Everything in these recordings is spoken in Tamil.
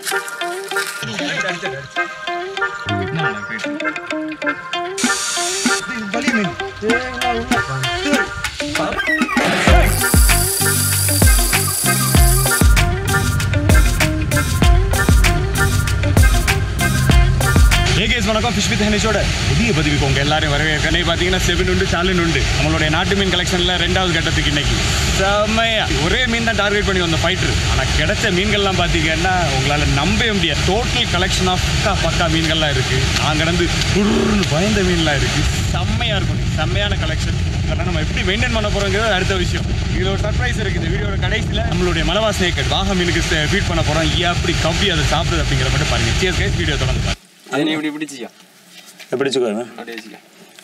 ஏகேஸ் வணக்கம் ஃபிஷ் வித் ஹனிஷோட புதிய பதிவுக்கு உங்கள் எல்லாரையும் வரவேற்கனவே பார்த்தீங்கன்னா செவன் உண்டு சாலின் உண்டு நம்மளுடைய நாட்டு மீன் கலெக்ஷனில் ரெண்டாவது கட்டத்துக்கு இன்னைக்கு செம்மையா ஒரே மீன் தான் டார்கெட் பண்ணி வந்த ஃபைட்ரு ஆனால் கிடைச்ச மீன்கள்லாம் பார்த்தீங்கன்னா உங்களால் நம்பவே முடியாது டோட்டல் கலெக்ஷன் ஆஃப் பக்கா பக்கா மீன்கள்லாம் இருக்குது நான் கடந்து குருன்னு பயந்த மீன்லாம் இருக்குது செம்மையாக இருக்கும் செம்மையான கலெக்ஷன் அதெல்லாம் நம்ம எப்படி மெயின்டைன் பண்ண போகிறோங்கிறது அடுத்த விஷயம் இதில் ஒரு சர்ப்ரைஸ் இருக்குது இந்த வீடியோட கடைசியில் நம்மளுடைய மலவா ஸ்னேக்கட் வாக மீனுக்கு ஃபீட் பண்ண போகிறோம் எப்படி கவ்வி அதை சாப்பிடுது அப்படிங்கிற மட்டும் பாருங்க சேஸ் கைஸ் வீடியோ தொடர்ந்து பாருங்க அது நீ இப்படி பிடிச்சிக்கோ எப்படி வச்சுக்கோங்க அப்படியே வச்சுக்க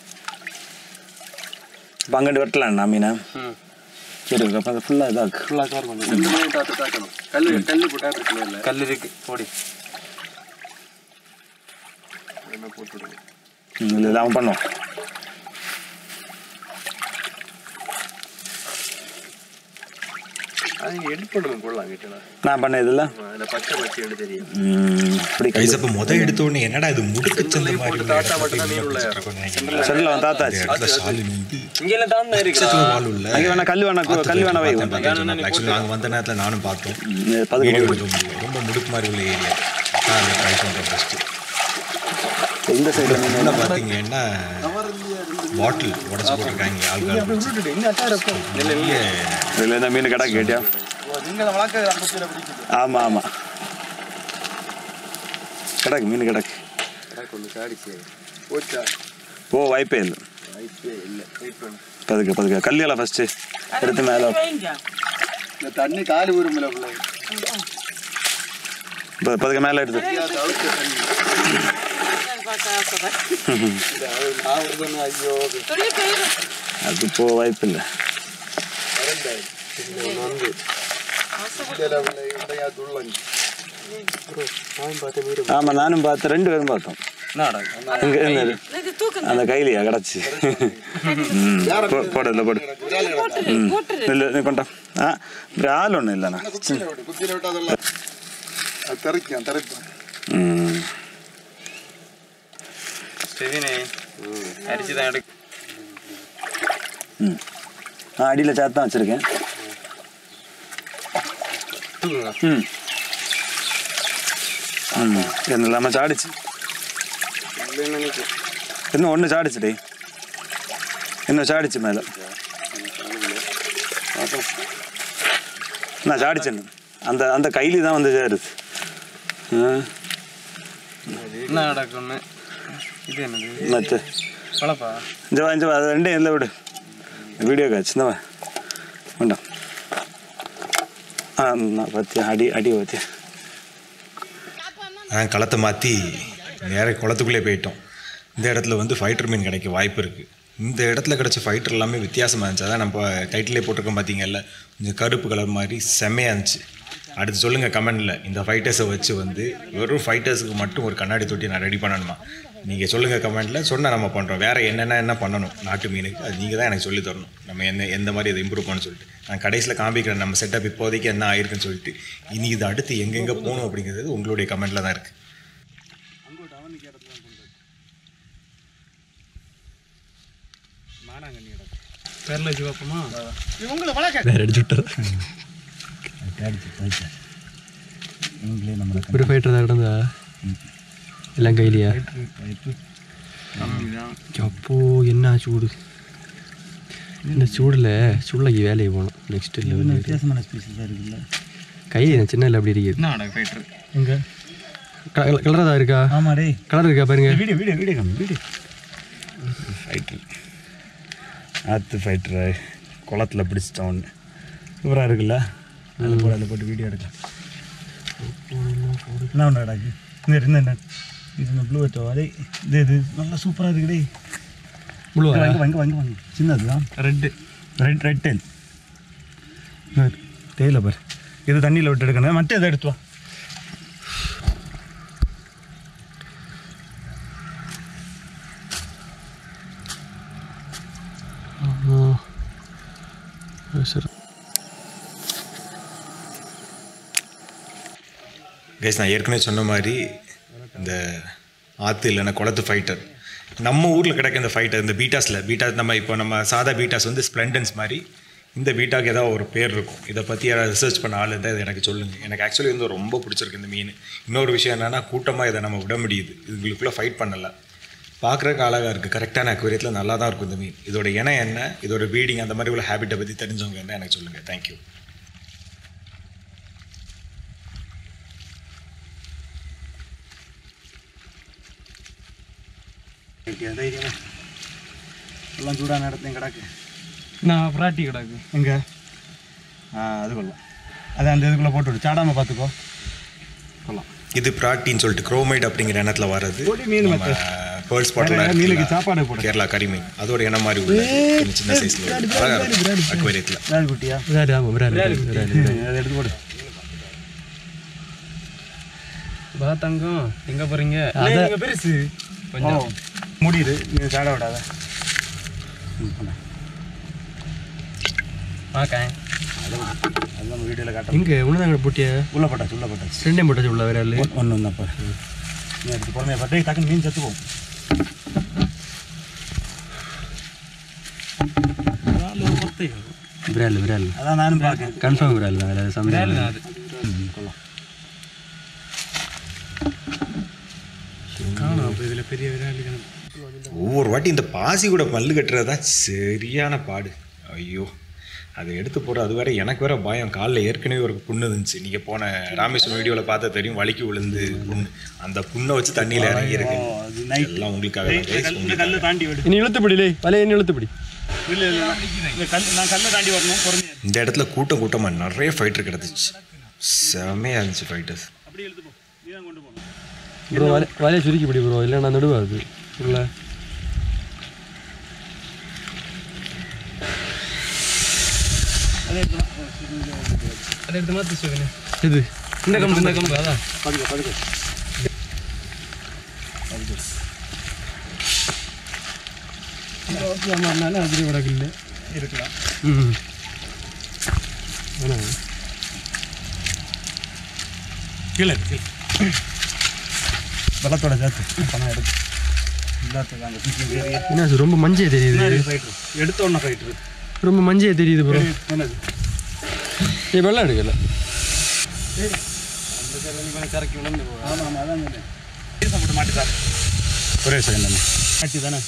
இப்போ அங்கிட்டு வெட்டலாம் நான் மீனை ம் சரி அப்போ அது ஃபுல்லாக இதாக்கு ஃபுல்லாக கவர் பண்ணு ரெண்டு மணி தாத்து தாக்கணும் கல் கல் போட்டா இருக்குல்ல இல்லை கல் இருக்கு போடி என்ன போட்டு விடுங்க இல்லை இல்லாமல் பண்ணுவோம் அது நீங்க எடிட் பண்ணணும் போடலாம் கிட்டலாம் நான் பண்ண இதில் அதில் பச்சை பச்சை எடுத்து தெரியும் இப்படி கைஸ் அப்ப முத எடுத்த உடனே என்னடா இது முடுக்கு சந்த மாதிரி போட்டு ஒரு தாத்தா இடத்துல மட்டும் தான் போய் நீர் உள்ள பிடிச்சிட்டு இருக்கோம் செல்ல வந்து இந்த தாத்தாச்சு இடத்துல சாலின் வந்து இங்கெல்லாம் தான் தான் இருக்கா பக்கத்துல வால் உள்ள அங்கே வேணா கல் வேணா கு- கல் வேணா வை ஆக்சுவலி நாங்க வந்த நேரத்துல நானும் பார்த்தோம் பதுக்கு வீடியோ பதுக்கு. எடுக்க முடியும் ரொம்ப முடுக்கு மாதிரி உள்ள ஏரியா அதை ட்ரை பண்றோம் ஃபர்ஸ்ட் இந்த சைடில் மீன் உள்ள பாத்தீங்கன்னா பாட்டில் உடச்சு போட்டிருக்காங்க ஆள்கால் நிறைய இதில் இந்த மீன் கடை கேட்டியா நீங்கள் வளர்க்க அந்த பிடிக்குது ஆமாம் ஆமாம் கிடக்கு மீன் கிடக்கு ஒன்று காடிச்சு போச்சா ஓ வாய்ப்பே இல்லை வாய்ப்பே இல்லை வெயிட் பண்ணு பதுக்க பதுக்க கல்லியெல்லாம் ஃபஸ்ட்டு எடுத்து மேலே இந்த தண்ணி காலி உரிமையில பிள்ளை பதுக்க மேலே எடுத்து தவிர்த்து தண்ணி இது அது நான் வருதுன்னு ஐயோ அது போ வாய்ப்பு இல்லை வரண்டாய் ஒன்று வந்து இதில் பிள்ளை இடையா துள்ளங்க நான் பார்த்த மீறு ஆமாம் நானும் பார்த்தேன் ரெண்டு பேரும் பார்த்தோம் நாடா இங்கே இருந்தது அந்த கைலியா கிடச்சி ம் போ- போடு இல்லை போடு ம் இல்லை நீ கொண்டா ஆ ஆள் ஒன்றும் இல்லைண்ணா குத்திர விட்டு குத்திர விட்டு அதெல்லாம் அது திறக்கான் திறப்பான் ம் ஸ்டெவினே அரிசி தான் எடுக்க ம் ஆ அடியில் சேர்த்து தான் வச்சுருக்கேன் ம் ம் என்ன இல்லாமல் சாடிச்சு இன்னும் ஒன்று சாடிச்சுடி இன்னும் சாடிச்சு மேலே நான் சாடிச்சேன் அந்த அந்த கைலி தான் வந்து சேருது ஆ என்ன நடக்கும்னு இது என்னது மற்ற பழப்பா இஞ்ச வா இஞ்ச வா அது ரெண்டையும் இல்லை விடு வீடியோ காய்ச்சி இந்த வா வேண்டாம் ஆ நான் பார்த்தியா அடி அடி பார்த்தியா நான் களத்தை மாற்றி நேர குளத்துக்குள்ளே போயிட்டோம் இந்த இடத்துல வந்து ஃபைட்டர் மீன் கிடைக்க வாய்ப்பு இருக்குது இந்த இடத்துல கிடைச்ச ஃபைட்டர் எல்லாமே வித்தியாசமாக இருந்துச்சு அதான் நம்ம டைட்டிலே போட்டிருக்கோம் பார்த்தீங்கல்ல கொஞ்சம் கருப்பு கலர் மாதிரி செம்மையாக இருந்துச்சு அடுத்து சொல்லுங்கள் கமெண்டில் இந்த ஃபைட்டர்ஸை வச்சு வந்து வெறும் ஃபைட்டர்ஸுக்கு மட்டும் ஒரு கண்ணாடி தொட்டி நான் ரெடி பண்ணணுமா நீங்கள் சொல்லுங்கள் கமெண்டில் சொன்னால் நம்ம பண்ணுறோம் வேறு என்னென்ன என்ன பண்ணணும் நாட்டு மீனுக்கு அது நீங்கள் தான் எனக்கு சொல்லி தரணும் நம்ம என்ன எந்த மாதிரி அதை இம்ப்ரூவ் பண்ண சொல்லிட்டு நான் கடைசியில் காமிக்கிறேன் நம்ம செட்டப் இப்போதைக்கு என்ன ஆயிருக்குன்னு சொல்லிட்டு இனி இது அடுத்து எங்கெங்கே போகணும் அப்படிங்கிறது உங்களுடைய கமெண்டில் தான் இருக்குது பேரில் வச்சு பார்ப்போமா വേറെ അടിച്ചിട്ട് ഒരു ഫൈറ്റർ നടന്നതാ എല്ലാം കയ്യിലെയാ அப்போ என்ன சூடு இந்த சூடில் சுள்ளைக்கு வேலைக்கு போகணும் நெக்ஸ்ட் லெவல் வித்தியாசமான ஸ்பீஷஸாக இருக்குல்ல கை சின்ன இல்லை அப்படி இருக்குது என்ன நடக்கு ஃபைட்ரு எங்கே கலராக தான் இருக்கா ஆமாம் டே கலர் இருக்கா பாருங்க வீடியோ வீடியோ வீடியோ காமி வீடியோ ஃபைட்டர் ஆற்று ஃபைட்டரு குளத்தில் பிடிச்சிட்டோம் ஒன்று சூப்பராக இருக்குல்ல அதில் போட்டு அதில் போட்டு வீடியோ எடுக்கலாம் என்ன ஒன்று கிடக்கு இந்த இருந்த என்ன இது இந்த ப்ளூ வச்சோ அதே இது இது நல்லா சூப்பராக இருக்குது டேய் முழுவா வாங்க வாங்க வாங்க வாங்க சின்னது தான் ரெட்டு ரெட் ரெட் டெயில் டெயில பாரு இது தண்ணியில் விட்டு எடுக்கணும் மற்ற இதை எடுத்து வா சரி கைஸ் நான் ஏற்கனவே சொன்ன மாதிரி இந்த ஆற்று இல்லைன்னா குளத்து ஃபைட்டர் நம்ம ஊரில் கிடைக்க இந்த ஃபைட்டர் இந்த பீட்டாஸில் பீட்டாஸ் நம்ம இப்போ நம்ம சாதா பீட்டாஸ் வந்து ஸ்ப்ளெண்டன்ஸ் மாதிரி இந்த பீட்டாக்கு ஏதாவது ஒரு பேர் இருக்கும் இதை பற்றி யாராவது ரிசர்ச் பண்ண ஆள் இருந்தால் இது எனக்கு சொல்லுங்கள் எனக்கு ஆக்சுவலி வந்து ரொம்ப பிடிச்சிருக்கு இந்த மீன் இன்னொரு விஷயம் என்னென்னா கூட்டமாக இதை நம்ம விட முடியுது இதுங்களுக்குள்ளே ஃபைட் பண்ணலை பார்க்குறக்கு அழகாக இருக்குது கரெக்டான அக்வேரியத்தில் நல்லா தான் இருக்கும் இந்த மீன் இதோட இனம் என்ன இதோட பீடிங் அந்த மாதிரி உள்ள ஹேபிட்டை பற்றி தெரிஞ்சவங்க என்ன எனக்கு சொல்லுங்கள் தேங்க்யூ எல்லாம் சூடான இடத்துலையும் கிடக்கு நான் பிராட்டி கிடக்கு எங்க ஆ அது கொள்ளலாம் அதை அந்த இதுக்குள்ளே போட்டு விடு சாடாமல் பார்த்துக்கோ கொள்ளலாம் இது பிராட்டின்னு சொல்லிட்டு குரோமைட் அப்படிங்கிற இனத்துல வர்றது பொடி மீன் நம்ம பேர்ல் வேற மீனுக்கு ஸ்பாட்டில் சாப்பாடு போடு. கேரளா கரிமீன் அதோட இனம் மாதிரி உள்ள சின்ன சின்ன சைஸ்ல அழகா இருக்கும் அக்வேரியத்தில் விரால் குட்டியா விராலு ஆமாம் விராலு விராலு அதை எடுத்து போடு பா தங்கம் எங்க போறீங்க அத பெருசு கொஞ்சம் முடியுது நீ சாட விடாத ம், பண்ணு. பாக்கேன் அது நம்ம வீடியோவில் காட்டுறோம் எங்கே உன்னதாங்க போட்டிய உள்ள போட்டாச்சு உள்ள போட்டாச்சு ரெண்டே போட்டாச்சு உள்ள விராலு ஒன்று ஒன்று அப்போ நீ எடுத்து பொறுமையாக பட்டே டக்குன்னு மீன் செத்து போகும் விராலு விராலு அதான் நானும் பார்க்கேன் கன்ஃபார்ம் விராலு தான் விராலு சந்தேகம் கொள்ளலாம் காணும் அப்போ இதுல பெரிய விராலி ஒவ்வொரு வாட்டி இந்த பாசி கூட பல்லு கட்டுறது தான் சரியான பாடு ஐயோ அதை எடுத்து போகிற அது வேற எனக்கு வேற பயம் காலில் ஏற்கனவே ஒரு புண்ணு இருந்துச்சு நீங்கள் போன ராமேஸ்வரம் வீடியோவில் பார்த்தா தெரியும் வலிக்கு விழுந்து புண்ணு அந்த புண்ணை வச்சு தண்ணியில் இறங்கி இருக்கு அது நைட் எல்லாம் உங்களுக்காக தான் guys, இந்த உங்களுக்காக. கல்லை தாண்டி விடு இனி இழுத்துப்பிடி வலையை இனி இழுத்துப்பிடி இல்லை இல்லை இந்த கல் நான் கல்லை தாண்டி வரணும் பொறுமையாக இந்த இடத்துல கூட்டம் கூட்டமாக நிறைய ஃபைட்டர் கிடந்துச்சு செம்மையாக இருந்துச்சு ஃபைட்டர்ஸ் அப்படி எழுத்து போ நீ தான் கொண்டு போகணும் ப்ரோ வலை வலையை சுருக்கி பிடி ப்ரோ இல்லை நான் நடுவா அது உள்ள அதே எடுத்து அதை எடுத்து மாற்றி சொல்லுங்க இது இந்த கம்பு இந்த கம்பு அதான் பதுக்க பதுக்க அதிரி வடக்கு இல்லை இருக்கலாம் ம் ஆனால் கீழே இருக்கு, கீழே வெள்ளத்தோட சேர்த்து பணம் எடுத்து எல்லாத்துக்கும் அங்கே தூக்கி ஏறி என்ன அது ரொம்ப மஞ்சள் தெரியுது ஃபைட்ரு எடுத்த உடனே ஃபைட்ரு ரொம்ப மஞ்சள் தெரியுது ப்ரோ என்னது ஏ வெள்ளம் எடுக்கல கரைக்கி விழுந்து ஆமாம் ஆமாம் அதான் சொன்னேன் ஈசம் போட்டு மாட்டி சார் ஒரே செகண்ட் அண்ணா மாட்டி தானே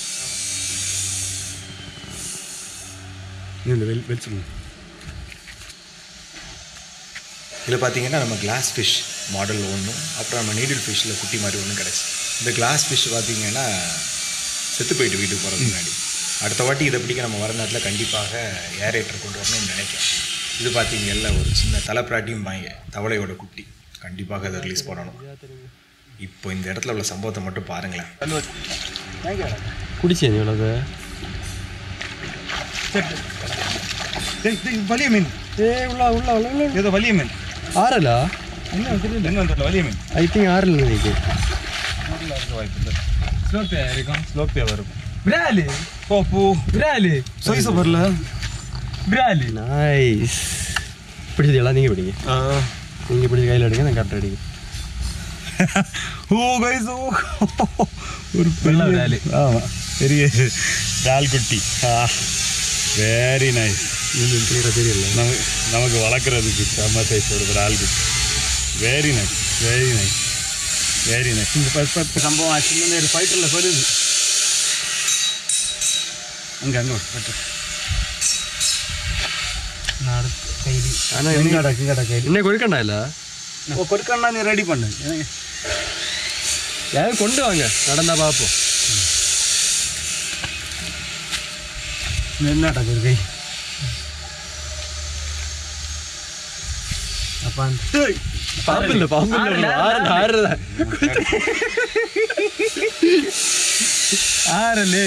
இந்த வெள் வெளிச்சுங்க இதில் பார்த்தீங்கன்னா நம்ம கிளாஸ் ஃபிஷ் மாடல் ஒன்றும் அப்புறம் நம்ம நீடில் ஃபிஷ்ஷில் குட்டி மாதிரி ஒன்றும் கிடச்சி இந்த கிளாஸ் ஃபிஷ் பார்த்தீங்கன்னா செத்து போயிட்டு வீட்டுக்கு போகிறதுக்கு முன்னாடி அடுத்த வாட்டி இதை பிடிக்க நம்ம வர நேரத்தில் கண்டிப்பாக ஏரேட்டர் கொண்டு வரணும்னு நினைக்கிறேன் இது பார்த்தீங்கல்ல ஒரு சின்ன தலைப்பிராட்டியும் வாங்க தவளையோட குட்டி கண்டிப்பாக அதை ரிலீஸ் பண்ணணும் இப்போ இந்த இடத்துல உள்ள சம்பவத்தை மட்டும் பாருங்களேன் தேங்க்யூ குடிச்சேன் இவ்வளோ சரி வலிய மீன் ஏ உள்ள உள்ள உள்ள உள்ள ஏதோ வலிய மீன் ஆறலா என்ன தெரியல எங்கே வந்துடல வலிய மீன் ஐ திங்க் ஆறல நினைக்கு ஊரில் இருக்க வாய்ப்பு இல்லை ஸ்லோப்பியா இருக்கும் ஸ்லோப்பியாக வரும் விராலி போ பூ விராலி சொய்ச வரல விராலி நைஸ் பிடிச்சதெல்லாம் நீங்கள் பிடிங்க நீங்கள் பிடிச்ச கையில் எடுங்க நான் கரெக்டாக அடிங்க ஓ கைஸ் ஓ ஒரு நல்ல விராலி. ஆமாம் பெரிய டால் குட்டி ஆ வெரி நைஸ் இன்னும் கிளியராக தெரியல நமக்கு நமக்கு வளர்க்குறதுக்கு செம்ம சைஸ் ஒரு டால் குட்டி very nice very nice very nice இந்த ஃபஸ்ட் ஃபஸ்ட் சம்பவம் ஆக்சுவலி ஒரு ஃபைட்டரில் வருது அங்கே அங்கே ஃபைட்டர் கைதி ஆனால் எங்கடா எங்கடா கையில் என்ன கொடுக்கண்டா இல்லை ஓ கொடுக்கண்ணா நீ ரெடி பண்ணு எனக்கு யாரும் கொண்டு வாங்க நடந்தா பார்ப்போம் என்னடா ஒரு கை அப்பா பாம்பு இல்லை பாம்பு இல்லை ஆறு ஆறுதா ஆறலே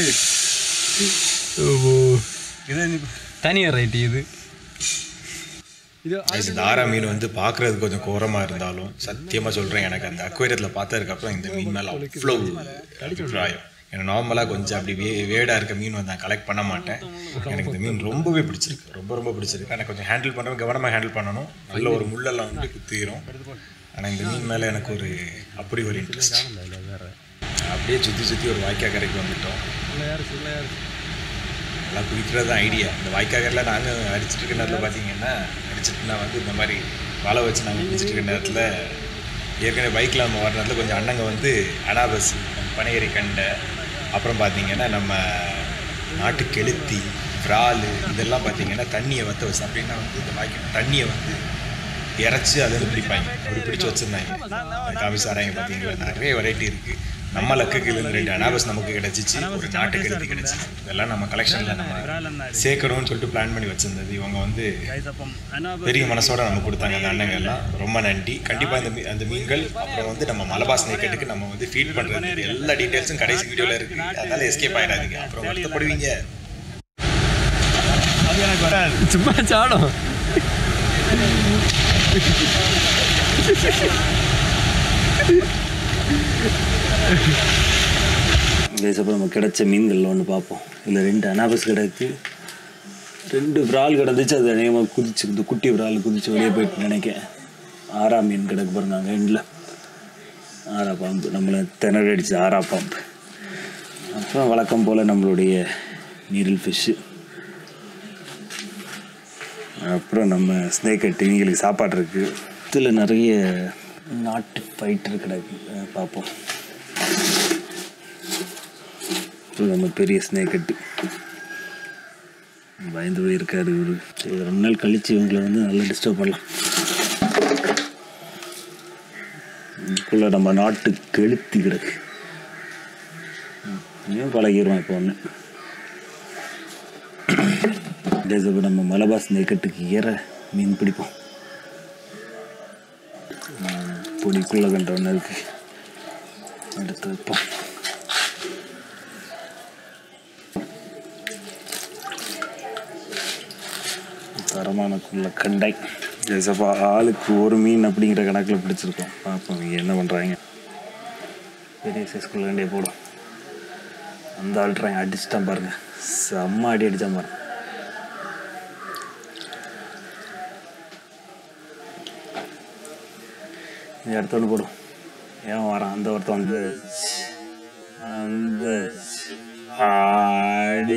ஓ இதை நீ தனியா ரைட்டு இது இது Guys, இந்த ஆரா மீன் வந்து பார்க்குறதுக்கு கொஞ்சம் கோரமாக இருந்தாலும் சத்தியமாக சொல்கிறேன் எனக்கு அந்த அக்வேரியத்தில் பார்த்ததுக்கப்புறம் இந்த மீன் மேலே அவ்வளோ அபிப்பிராயம் எனக்கு நார்மலாக கொஞ்சம் அப்படி வே வேடாக இருக்க மீன் வந்து நான் கலெக்ட் பண்ண மாட்டேன் எனக்கு இந்த மீன் ரொம்பவே பிடிச்சிருக்கு ரொம்ப ரொம்ப பிடிச்சிருக்கு ஆனால் கொஞ்சம் ஹேண்டில் பண்ணுறது கவனமாக ஹேண்டில் பண்ணணும் நல்ல ஒரு முள்ளெல்லாம் வந்து குத்திரும் ஆனால் இந்த மீன் மேலே எனக்கு ஒரு அப்படி ஒரு இன்ட்ரெஸ்ட் அப்படியே சுற்றி சுற்றி ஒரு வாய்க்கா கரைக்கு வந்துட்டோம் நல்லா குளிக்கிறது தான் ஐடியா இந்த வாய்க்காக்கரில் நாங்கள் அடிச்சிட்டு இருக்க நேரத்தில் பார்த்தீங்கன்னா அடிச்சிட்டு நான் வந்து இந்த மாதிரி வலை வச்சு நாங்கள் பிடிச்சிட்டு இருக்க நேரத்தில் ஏற்கனவே பைக்கில் நம்ம வர நேரத்தில் கொஞ்சம் அண்ணங்க வந்து அனாபஸ் பனையரி கண்டை அப்புறம் பார்த்தீங்கன்னா நம்ம நாட்டு கெளுத்தி விரால் இதெல்லாம் பார்த்தீங்கன்னா தண்ணியை வற்ற வச்சு அப்படின்னா வந்து இந்த வாய்க்கா தண்ணியை வந்து இறச்சி அதை வந்து பிடிப்பாங்க அப்படி பிடிச்சி வச்சுருந்தாங்க காமிசாராங்க பார்த்தீங்களா நிறைய வெரைட்டி இருக்குது நம்ம லக்குக்கு ரெண்டு அனாபஸ் நமக்கு கிடச்சிச்சு ஒரு நாட்டு கெளுத்தி கிடச்சிச்சு இதெல்லாம் நம்ம கலெக்ஷனில் நம்ம சேர்க்கணும்னு சொல்லிட்டு பிளான் பண்ணி வச்சிருந்தது இவங்க வந்து பெரிய மனசோட நம்ம கொடுத்தாங்க அந்த அண்ணங்க எல்லாம் ரொம்ப நன்றி கண்டிப்பாக இந்த மீ- அந்த மீன்கள் அப்புறம் வந்து நம்ம மலபாஸ் நேக்கெட்டுக்கு நம்ம வந்து ஃபீட் பண்ணுறது எல்லா டீட்டெயில்ஸும் கடைசி வீடியோவில் இருக்குது அதனால எஸ்கேப் ஆகிடாதீங்க அப்புறம் வருத்தப்படுவீங்க அது எனக்கு வராது சும்மா சாடம் பேசப்போ நம்ம கிடைச்ச மீன்கள் ஒன்று பார்ப்போம் இதில் ரெண்டு அனாபஸ் கிடக்கு ரெண்டு விரால் கிடந்துச்சு அது அநேகமாக குதிச்சு இந்த குட்டி விரால் குதிச்சு வெளியே போயிட்டு நினைக்கேன் ஆறா மீன் கிடக்கு பாருங்க அங்கே எண்டில் ஆறா பாம்பு நம்மளை திணறி அடிச்சு ஆறா பாம்பு அப்புறம் வழக்கம் போல் நம்மளுடைய நீரில் ஃபிஷ்ஷு அப்புறம் நம்ம ஸ்னேக் டிவிங்களுக்கு சாப்பாடு இருக்குது இதில் நிறைய நாட்டு ஃபைட்டர் கிடக்கு அஹ் பார்ப்போம் இது நம்ம பெரிய ஸ்னேக் கட்டு பயந்து போயிருக்காரு இவரு சரி, ரெண்டு நாள் கழிச்சு இவங்களை வந்து நல்லா டிஸ்டர்ப் பண்ணலாம் இதுக்குள்ள நம்ம நாட்டு கெளுத்தி கிடக்கு ம், இனியும் பழகிடுவோம் இப்போ ஒன்று டேசப்போ நம்ம மலபாஸ் நெக்கட்டுக்கு ஏற மீன் பிடிப்போம் ம், பொடிக்குள்ள கண்ட ஒன்று இருக்கு எடுத்து வைப்போம் தரமானக்குள்ள கண்டை ஜெசப்பா ஆளுக்கு ஒரு மீன் அப்படிங்கிற கணக்கில் பிடிச்சிருக்கோம் பார்ப்போம் இவங்க என்ன பண்ணுறாங்க பெரிய சைஸ்குள்ள கண்டே போடும் அந்த ஆள்றாங்க அடிச்சிட்டான் பாருங்க செம்ம அடி அடிச்சான் பாருங்க இந்த இடத்த ஒன்று போடும் ஏன் வரான் அந்த ஒருத்தன் வந்து அந்த ஆடி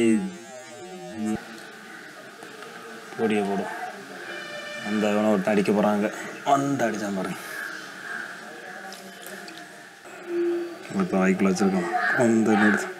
பொடியை போடும் அந்த இவனை ஒருத்தன் அடிக்க போகிறாங்க அந்த அடிச்சான் பாருங்க ஒருத்தன் வாய்க்குள்ள வச்சுருக்கான் அந்த எடுத்து